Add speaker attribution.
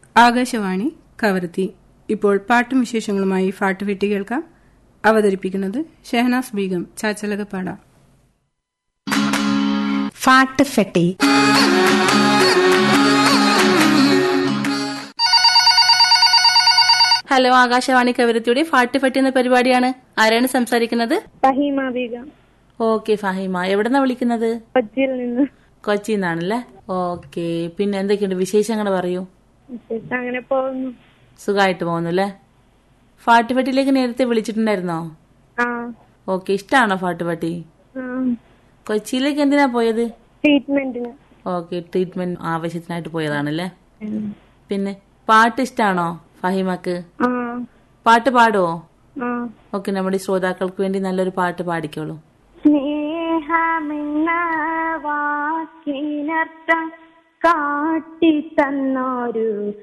Speaker 1: ആകാശവാണി കവരത്തി ഇപ്പോൾ പാട്ടും വിശേഷങ്ങളുമായി ഫാട്ടുവെട്ടി കേൾക്കാം അവതരിപ്പിക്കുന്നത് ഷെഹനാസ് ബീഗം ചാച്ചലകപ്പാട
Speaker 2: ഫാട്ട് ഫെട്ടി
Speaker 3: ഹലോ ആകാശവാണി കവരത്തിയുടെ ഫാട്ട് ഫട്ടി എന്ന പരിപാടിയാണ് ആരാണ് സംസാരിക്കുന്നത്
Speaker 4: ഫഹീമ ബീഗം
Speaker 3: ഓക്കെ ഫഹിമ എവിടെന്നാ വിളിക്കുന്നത്
Speaker 4: കൊച്ചിയിൽ നിന്ന്
Speaker 3: കൊച്ചിയിൽ നിന്നാണല്ലേ ഓക്കെ പിന്നെ എന്തൊക്കെയുണ്ട് വിശേഷങ്ങൾ പറയൂ
Speaker 4: വിശേഷം അങ്ങനെ പോകുന്നു
Speaker 3: സുഖമായിട്ട് പോകുന്നു അല്ലേ ഫാട്ട് ഫട്ടിലേക്ക് നേരത്തെ വിളിച്ചിട്ടുണ്ടായിരുന്നോ
Speaker 4: ആ
Speaker 3: ഓക്കെ ഇഷ്ടമാണോ ഫാട്ട് ഫട്ടി
Speaker 4: ആ
Speaker 3: കൊച്ചിയിലേക്ക് എന്തിനാ പോയത്
Speaker 4: ട്രീറ്റ്മെന്റിന്
Speaker 3: ഓക്കെ ട്രീറ്റ്മെന്റ് ആവശ്യത്തിനായിട്ട് പോയതാണല്ലേ പിന്നെ പാട്ട് ഇഷ്ടമാണോ ഫഹിമക്ക്
Speaker 4: ആ
Speaker 3: പാട്ട് പാടുവോ
Speaker 4: ആ
Speaker 3: ഓക്കെ നമ്മുടെ ഈ ശ്രോതാക്കൾക്ക് വേണ്ടി നല്ലൊരു പാട്ട് പാടിക്കോളൂ
Speaker 4: സ്നേഹമെന്ന വാക്കിനർത്ഥം കാട്ടി തന്നൊരു